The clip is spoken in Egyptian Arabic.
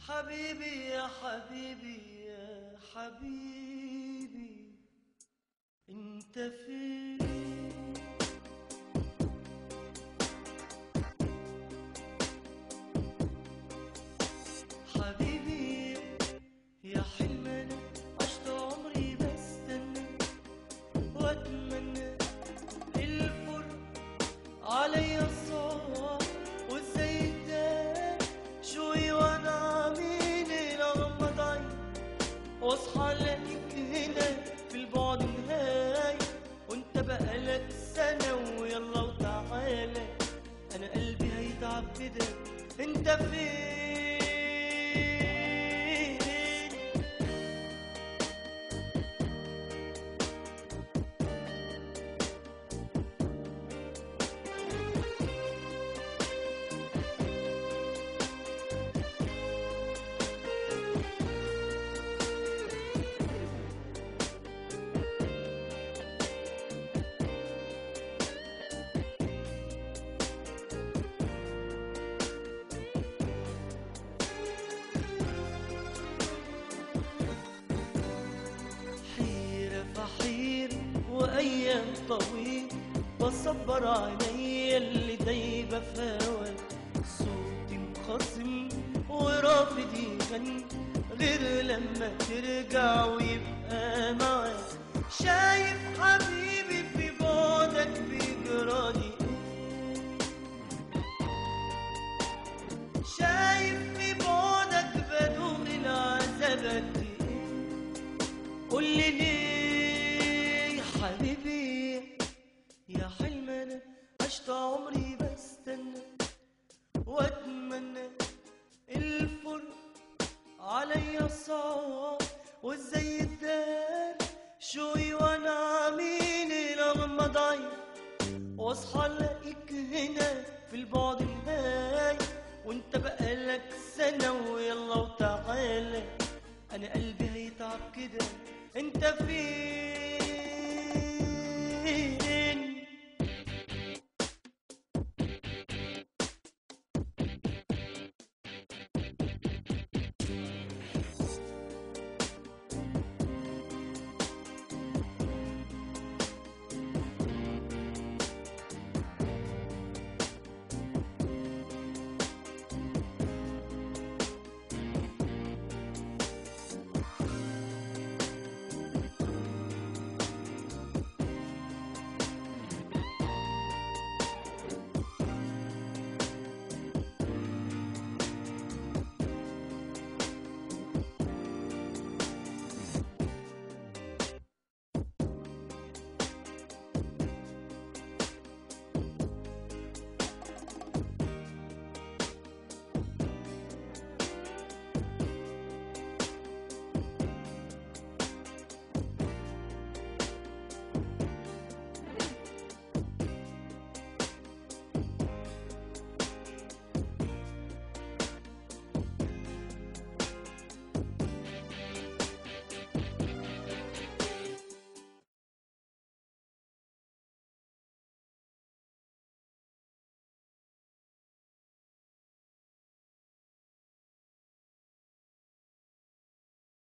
حبيبي يا حبيبي يا حبيبي انت فين حبيبي يا حلم انا عشت عمري بستنى واتمنى الفرق عليا الصواب وازاي ده شوي وانا عمين اغمض عيني واصحى الاقيك هنا في البعد نهاية وانت بقالك سنة ويلا وتعالى انا قلبي هيتعب كده انت فين حيرة فحيرة وأيام طويل بصبر عينيا اللي دايبة في هواك صوتي مخصم ورافض يغني غير لما ترجع ويبقى معاك شايف حبيبي في بعدك بيجرالي شايف في بعدك بدون العذاب قد ايه قول لي ليه يا حبيبي يا حلم انا عشت عمري بستنى واتمنى الفرق عليا صعب وازاي الدار شوي وانا عميني لغمض عيني واصحى الاقيك هنا في البعد نهاية وانت بقالك سنة ويلا وتعالى انا قلبي هيتعب كده انت فين